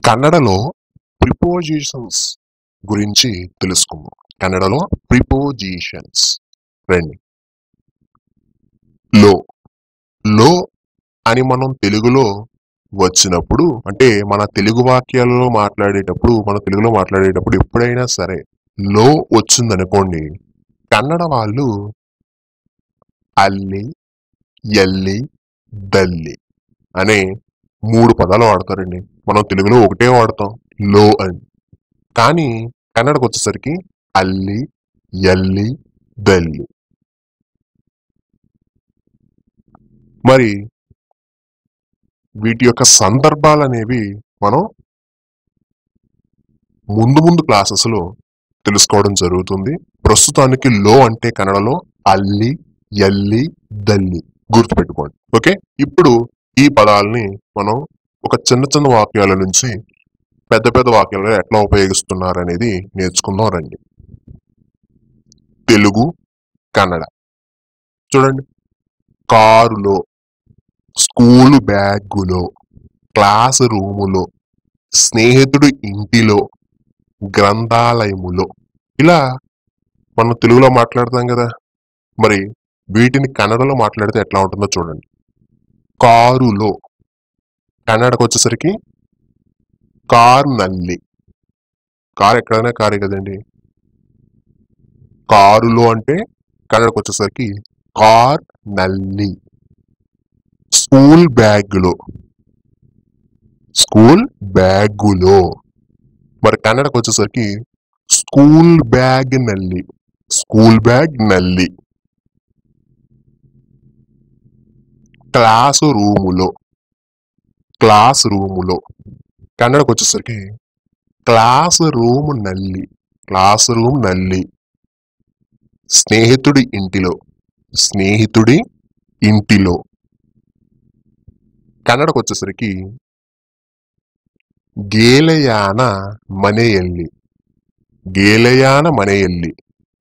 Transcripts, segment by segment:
కన్నడలో ప్రిపోజిషన్స్ గురించి తెలుసుకుందాం కన్నడలో ప్రిపోజిషన్స్ రండి లో లో అని మనం తెలుగులో వచ్చినప్పుడు అంటే మన తెలుగు వాక్యాలలో మాట్లాడేటప్పుడు మన తెలుగులో మాట్లాడేటప్పుడు ఎప్పుడైనా సరే లో వచ్చిందనుకోండి కన్నడ వాళ్ళు అల్లి ఎల్లి దల్లి అనే మూడు పదాలు వాడతారండి మనం తెలుగులో ఒకటే వాడతాం లో అని కానీ కన్నడకు వచ్చేసరికి అల్లి ఎల్లి దల్లి మరి వీటి యొక్క సందర్భాలు అనేవి మనం ముందు ముందు క్లాసెస్ లో తెలుసుకోవడం జరుగుతుంది ప్రస్తుతానికి లో అంటే కన్నడలో అల్లి ఎల్లి దల్లి గుర్తుపెట్టుకోండి ఓకే ఇప్పుడు ఈ పదాలని మనం ఒక చిన్న చిన్న వాక్యాల నుంచి పెద్ద పెద్ద వాక్యాలను ఎట్లా ఉపయోగిస్తున్నారు అనేది నేర్చుకుందాం రండి తెలుగు కన్నడ చూడండి కారులో స్కూలు బ్యాగులో క్లాస్ రూములో స్నేహితుడి ఇంటిలో గ్రంథాలయములో ఇలా మనం తెలుగులో మాట్లాడతాం కదా మరి వీటిని కన్నడలో మాట్లాడితే ఎట్లా ఉంటుందో చూడండి కారులో కన్నడకు వచ్చేసరికి కార్ నల్లి కారు ఎక్కడైనా కారే కదండి కారులో అంటే కన్నడకు వచ్చేసరికి కార్ నల్లి స్కూల్ బ్యాగులో స్కూల్ బ్యాగులో మరి కన్నడకు వచ్చేసరికి స్కూల్ బ్యాగ్ నల్లి స్కూల్ బ్యాగ్ నల్లి క్లాసు రూములో క్లాస్ రూములో కన్నడకు వచ్చేసరికి క్లాస్ రూమ్ నల్లి క్లాస్ రూమ్ నల్లి స్నేహితుడి ఇంటిలో స్నేహితుడి ఇంటిలో కన్నడకు వచ్చేసరికి గేలయాన ಮನೆಯಲ್ಲಿ గేలయాన ಮನೆಯಲ್ಲಿ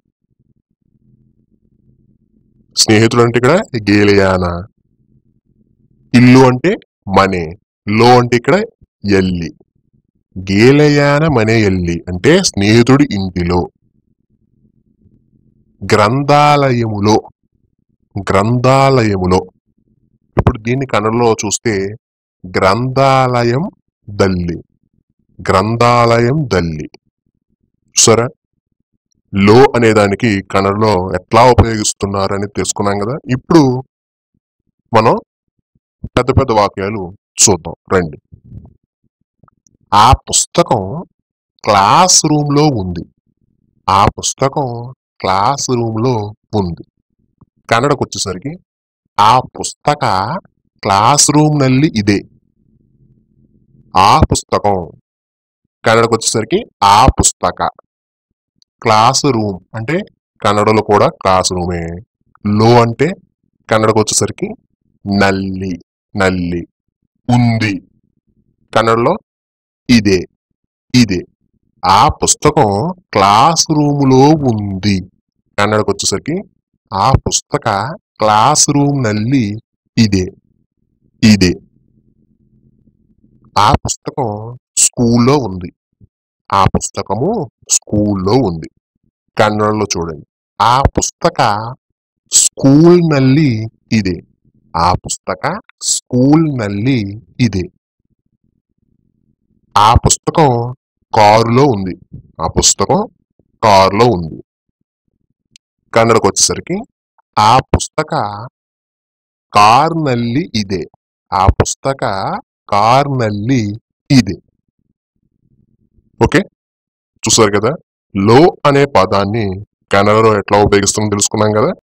స్నేహితుడు అంటే ఇక్కడ గేలయాన ఇల్లు అంటే మనే లో అంటే ఇక్కడ ఎల్లి గేలయాన మನೆಯಲ್ಲಿ అంటే స్నేహితుడి ఇంటిలో గ్రంథాలయములో గ్రంథాలయములో ఇప్పుడు దీన్ని కన్నడలో చూస్తే గ్రంథాలయం దల్లి గ్రంథాలయం దల్లి సరే లో అనే దానికి కన్నడలో ఎట్లా ఉపయోగిస్తున్నారని తెలుసుకున్నాం కదా ఇప్పుడు మనం పెద్ద పెద్ద వాక్యాలు చూద్దాం రండి ఆ పుస్తకం క్లాస్ రూమ్ లో ఉంది ఆ పుస్తకం క్లాస్ రూమ్ లో ఉంది కన్నడకు వచ్చేసరికి ఆ పుస్తక క్లాస్ రూమ్ నల్లి ఇదే ఆ పుస్తకం కన్నడకు వచ్చేసరికి ఆ పుస్తక క్లాస్ రూమ్ అంటే కన్నడలో కూడా క్లాస్ రూమే లో అంటే కన్నడకు వచ్చేసరికి నల్లి నల్లి ఉంది కన్నడలో ఇదే ఇదే ఆ పుస్తకం క్లాస్ రూములో ఉంది కన్నడకు వచ్చేసరికి ఆ పుస్తక క్లాస్ రూమ్ ನಲ್ಲಿ ಇದೆ ಇದೆ ఆ పుస్తకం స్కూల్లో ఉంది ఆ పుస్తకము స్కూల్లో ఉంది కన్నడలో చూడండి ఆ పుస్తక స్కూల్ ನಲ್ಲಿ ಇದೆ ఆ పుస్తక స్కూల్ ನಲ್ಲಿ ಇದೆ ఆ పుస్తకం కారులో ఉంది ఆ పుస్తకం కారులో ఉంది కన్నడకు వచ్చేసరికి ఆ పుస్తక కార్ನಲ್ಲಿ ಇದೆ ఆ పుస్తక కార్ನಲ್ಲಿ ಇದೆ ఓకే చూసారు కదా లో అనే పదాన్ని కన్నడలో ఎట్లా ఉపయోగిస్తుందో తెలుసుకున్నాం కదా